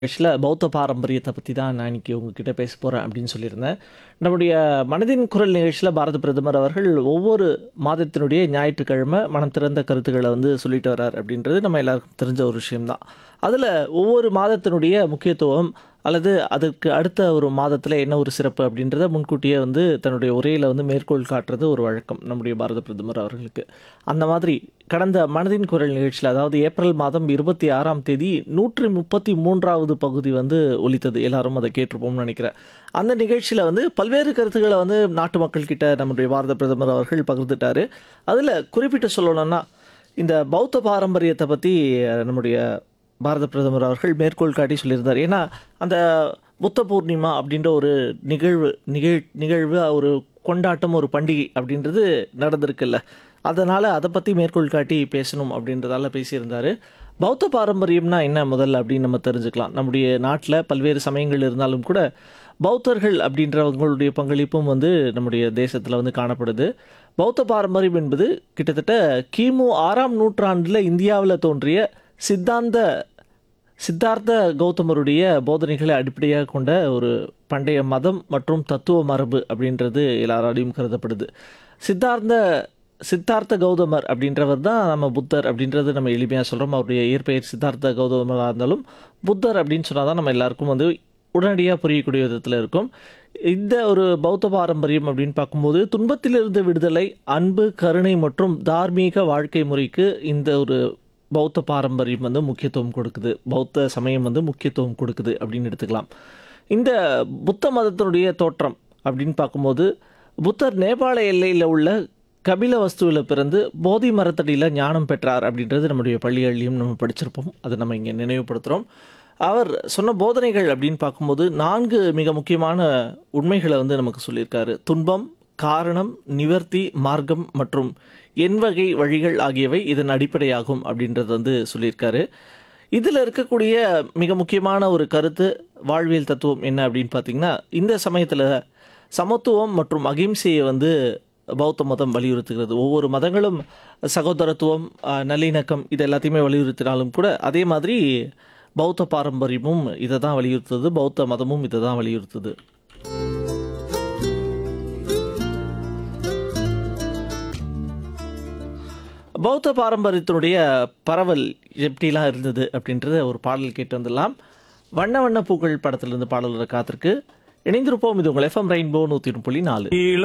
ஆக்சுவலாக பௌத்த பாரம்பரியத்தை பற்றி தான் நான் இன்னைக்கு உங்ககிட்ட பேச போகிறேன் அப்படின்னு சொல்லியிருந்தேன் நம்முடைய மனதின் குரல் நிகழ்ச்சியில் பாரத பிரதமர் அவர்கள் ஒவ்வொரு மாதத்தினுடைய ஞாயிற்றுக்கிழமை மனம் திறந்த கருத்துக்களை வந்து சொல்லிட்டு வர்றார் அப்படின்றது நம்ம எல்லாருக்கும் தெரிஞ்ச ஒரு விஷயம்தான் அதில் ஒவ்வொரு மாதத்தினுடைய முக்கியத்துவம் அல்லது அதற்கு அடுத்த ஒரு மாதத்தில் என்ன ஒரு சிறப்பு அப்படின்றத முன்கூட்டியே வந்து தன்னுடைய உரையில் வந்து மேற்கோள் காட்டுறது ஒரு வழக்கம் நம்முடைய பாரத பிரதமர் அவர்களுக்கு அந்த மாதிரி கடந்த மனதின் குரல் நிகழ்ச்சியில் அதாவது ஏப்ரல் மாதம் இருபத்தி ஆறாம் தேதி நூற்றி முப்பத்தி மூன்றாவது பகுதி வந்து ஒலித்தது எல்லாரும் அதை கேட்டிருப்போம்னு நினைக்கிறேன் அந்த நிகழ்ச்சியில் வந்து பல்வேறு கருத்துக்களை வந்து நாட்டு மக்கள்கிட்ட நம்முடைய பாரத பிரதமர் அவர்கள் பகிர்ந்துட்டாரு அதில் குறிப்பிட்டு சொல்லணும்னா இந்த பௌத்த பாரம்பரியத்தை பற்றி நம்முடைய பாரத பிரதமர் அவர்கள் மேற்கோள் காட்டி சொல்லியிருந்தார் ஏன்னா அந்த புத்த பூர்ணிமா அப்படின்ற ஒரு நிகழ்வு நிகழ் நிகழ்வு ஒரு கொண்டாட்டம் ஒரு பண்டிகை அப்படின்றது நடந்திருக்குல்ல அதனால் அதை பற்றி மேற்கோள் காட்டி பேசணும் அப்படின்றதால பேசியிருந்தார் பௌத்த பாரம்பரியம்னா என்ன முதல்ல அப்படின்னு நம்ம தெரிஞ்சுக்கலாம் நம்முடைய நாட்டில் பல்வேறு சமயங்கள் இருந்தாலும் கூட பௌத்தர்கள் அப்படின்றவங்களுடைய பங்களிப்பும் வந்து நம்முடைய தேசத்தில் வந்து காணப்படுது பௌத்த பாரம்பரியம் என்பது கிட்டத்தட்ட கிமு ஆறாம் நூற்றாண்டில் இந்தியாவில் தோன்றிய சித்தாந்த சித்தார்த்த கௌதமருடைய போதனைகளை அடிப்படையாக கொண்ட ஒரு பண்டைய மதம் மற்றும் தத்துவ மரபு அப்படின்றது எல்லாராலையும் கருதப்படுது சித்தார்த்த சித்தார்த்த கௌதமர் அப்படின்றவர் தான் நம்ம புத்தர் அப்படின்றது நம்ம எளிமையாக சொல்கிறோம் அவருடைய இயற்பெயர் சித்தார்த்த கௌதமராக இருந்தாலும் புத்தர் அப்படின்னு சொன்னால் தான் நம்ம எல்லாருக்கும் வந்து உடனடியாக புரியக்கூடிய விதத்தில் இருக்கும் இந்த ஒரு பௌத்த பாரம்பரியம் அப்படின்னு பார்க்கும்போது துன்பத்திலிருந்து விடுதலை அன்பு கருணை மற்றும் தார்மீக வாழ்க்கை முறைக்கு இந்த ஒரு பௌத்த பாரம்பரியம் வந்து முக்கியத்துவம் கொடுக்குது பௌத்த சமயம் வந்து முக்கியத்துவம் கொடுக்குது அப்படின்னு எடுத்துக்கலாம் இந்த புத்த மதத்தினுடைய தோற்றம் அப்படின்னு பார்க்கும்போது புத்தர் நேபாள எல்லையில் உள்ள கபில வஸ்துவில் பிறந்து போதி மரத்தடியில் ஞானம் பெற்றார் அப்படின்றது நம்முடைய பள்ளிகள்லையும் நம்ம படிச்சிருப்போம் அதை நம்ம இங்கே நினைவுபடுத்துகிறோம் அவர் சொன்ன போதனைகள் அப்படின்னு பார்க்கும்போது நான்கு மிக முக்கியமான உண்மைகளை வந்து நமக்கு சொல்லியிருக்காரு துன்பம் காரணம் நிவர்த்தி மார்க்கம் மற்றும் எண் வகை வழிகள் ஆகியவை இதன் அடிப்படையாகும் அப்படின்றது வந்து சொல்லியிருக்காரு இதில் இருக்கக்கூடிய மிக முக்கியமான ஒரு கருத்து வாழ்வியல் தத்துவம் என்ன அப்படின்னு பார்த்தீங்கன்னா இந்த சமயத்தில் சமத்துவம் மற்றும் அகிம்சையை வந்து பௌத்த மதம் வலியுறுத்துகிறது ஒவ்வொரு மதங்களும் சகோதரத்துவம் அஹ், நல்லிணக்கம் இது எல்லாத்தையுமே வலியுறுத்தினாலும் கூட அதே மாதிரி பௌத்த பாரம்பரியமும் இதை தான் வலியுறுத்துது பௌத்த மதமும் இதை தான் வலியுறுத்துது பௌத்த பாரம்பரியத்தினுடைய பரவல் எப்படிலாம் இருந்தது அப்படின்றத ஒரு பாடல் கேட்டு வந்துடலாம் வண்ண வண்ண பூக்கள் படத்திலிருந்து பாடல்களை காத்திருக்கு இணைந்திருப்போம் இது உங்கள் எஃப்எம் ரெயின்போ நூற்றி புள்ளி நாலு